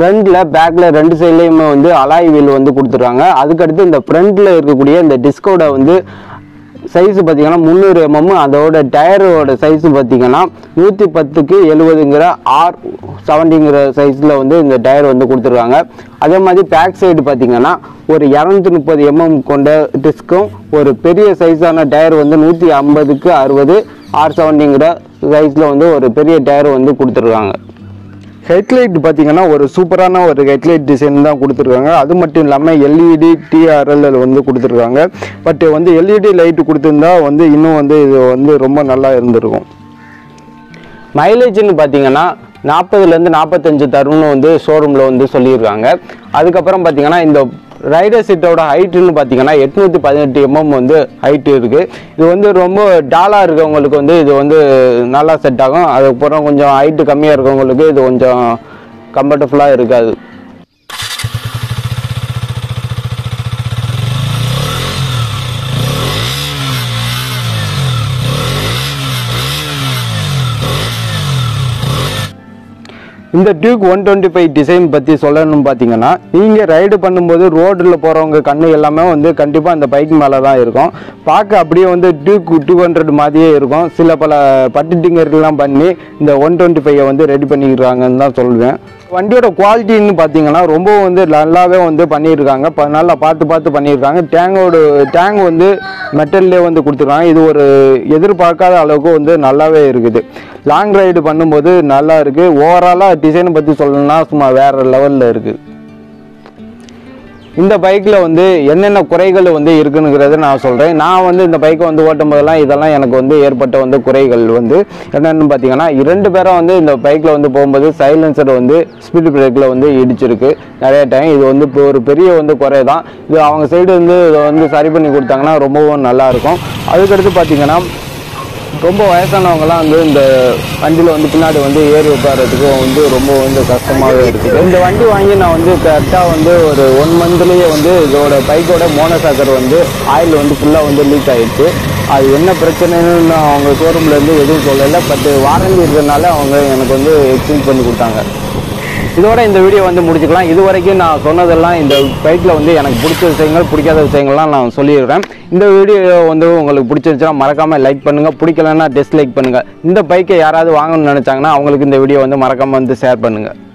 ஃப்ரண்ட்டில் பேக்கில் ரெண்டு சைட்லேயுமே வந்து அலாய் வீல் வந்து கொடுத்துருக்காங்க அதுக்கடுத்து இந்த ஃப்ரண்ட்டில் இருக்கக்கூடிய இந்த டிஸ்கோட வந்து சைஸ் பார்த்தீங்கன்னா முந்நூறு எம்எம் அதோட டயரோட சைஸ் பார்த்தீங்கன்னா நூற்றி பத்துக்கு எழுபதுங்கிற ஆர் செவன்ட்டிங்கிற சைஸில் வந்து இந்த டயர் வந்து கொடுத்துருக்காங்க அதே மாதிரி பேக் சைடு பார்த்தீங்கன்னா ஒரு இரநூத்தி முப்பது எம்எம் கொண்ட டிஸ்க்கும் ஒரு பெரிய சைஸான டயர் வந்து நூற்றி ஐம்பதுக்கு அறுபது ஆர் செவன்ட்டிங்கிற சைஸில் வந்து ஒரு பெரிய டயர் வந்து கொடுத்துருக்காங்க ஹெட்லைட் பார்த்தீங்கன்னா ஒரு சூப்பரான ஒரு ஹெட்லைட் டிசைன் தான் கொடுத்துருக்காங்க அது மட்டும் இல்லாமல் எல்இடி டிஆர்எல் வந்து கொடுத்துருக்காங்க பட் வந்து எல்இடி லைட் கொடுத்துருந்தா வந்து இன்னும் வந்து இது வந்து ரொம்ப நல்லா இருந்திருக்கும் மைலேஜ்னு பார்த்தீங்கன்னா நாற்பதுலேருந்து நாற்பத்தஞ்சு தரும்னு வந்து ஷோரூமில் வந்து சொல்லியிருக்காங்க அதுக்கப்புறம் பார்த்தீங்கன்னா இந்த ரைடர் சீட்டோட ஹைட்டுன்னு பார்த்தீங்கன்னா எட்நூற்றி பதினெட்டு எம்எம் வந்து ஹைட்டு இருக்குது இது வந்து ரொம்ப டாலாக இருக்கவங்களுக்கு வந்து இது வந்து நல்லா செட் ஆகும் அதுக்கப்புறம் கொஞ்சம் ஹைட்டு கம்மியாக இருக்கவங்களுக்கு இது கொஞ்சம் கம்ஃபர்டபுளாக இருக்காது இந்த Duke one twenty five design பற்றி சொல்லணும்னு பார்த்தீங்கன்னா நீங்கள் ரைடு பண்ணும்போது ரோட்டில் போகிறவங்க கண்ணு எல்லாமே வந்து கண்டிப்பாக அந்த பைக் மேலே தான் இருக்கும் பார்க்க அப்படியே வந்து டியூக் டூ ஹண்ட்ரட் மாதிரியே இருக்கும் சில பல பட்டு டிங்கர்லாம் பண்ணி இந்த ஒன் டுவெண்ட்டி ஃபைவை வந்து ரெடி பண்ணிக்கிறாங்கன்னு தான் சொல்லுவேன் வண்டியோட குவாலிட்டின்னு பார்த்தீங்கன்னா ரொம்ப வந்து நல்லாவே வந்து பண்ணியிருக்காங்க ப நல்லா பார்த்து பார்த்து பண்ணியிருக்காங்க டேங்கோட டேங்க் வந்து மெட்டல்லே வந்து கொடுத்துருக்காங்க இது ஒரு எதிர்பார்க்காத அளவுக்கு வந்து நல்லாவே இருக்குது லாங் ரைடு பண்ணும்போது நல்லா இருக்குது ஓவராலாக டிசைனை பற்றி சொல்லணும்னா சும்மா வேறு லெவலில் இருக்குது இந்த பைக்கில் வந்து என்னென்ன குறைகள் வந்து இருக்குங்கிறத நான் சொல்கிறேன் நான் வந்து இந்த பைக்கை வந்து ஓட்டும் போதெல்லாம் இதெல்லாம் எனக்கு வந்து ஏற்பட்ட வந்து குறைகள் வந்து என்னென்னு பார்த்தீங்கன்னா இரண்டு பேரும் வந்து இந்த பைக்கில் வந்து போகும்போது சைலன்சர் வந்து ஸ்பீட் பிரேக்கில் வந்து இடிச்சிருக்கு நிறைய டைம் இது வந்து இப்போ ஒரு பெரிய வந்து குறை தான் இது அவங்க சைடு வந்து இதை வந்து சரி பண்ணி கொடுத்தாங்கன்னா ரொம்பவும் நல்லாயிருக்கும் அதுக்கடுத்து பார்த்தீங்கன்னா ரொம்ப வயசானவங்கலாம் வந்து இந்த வண்டியில் வந்து பின்னாடி வந்து ஏறி உட்காரத்துக்கு வந்து ரொம்ப வந்து கஷ்டமாகவே இருக்குது இந்த வண்டி வாங்கி நான் வந்து கரெக்டாக வந்து ஒரு ஒன் மந்த்லேயே வந்து இதோட பைக்கோட மோனோசாக்கர் வந்து ஆயில் வந்து ஃபுல்லாக வந்து லீக் ஆயிடுச்சு அது என்ன பிரச்சனைன்னு நான் அவங்க ஷோரூம்லேருந்து எதுவும் சொல்லலை பட் வாரண்டி இருக்கிறதுனால அவங்க எனக்கு வந்து எக்ஸ்சேஞ்ச் பண்ணி கொடுத்தாங்க இதோட இந்த வீடியோ வந்து முடிச்சுக்கலாம் இது வரைக்கும் நான் சொன்னதெல்லாம் இந்த பைக்கில் வந்து எனக்கு பிடிச்ச விஷயங்கள் பிடிக்காத விஷயங்கள்லாம் நான் சொல்லிடுறேன் இந்த வீடியோ வந்து உங்களுக்கு பிடிச்சிருந்துச்சுன்னா மறக்காமல் லைக் பண்ணுங்கள் பிடிக்கலன்னா டிஸ்லைக் பண்ணுங்கள் இந்த பைக்கை யாராவது வாங்கணும்னு நினச்சாங்கன்னா அவங்களுக்கு இந்த வீடியோ வந்து மறக்காமல் வந்து ஷேர் பண்ணுங்கள்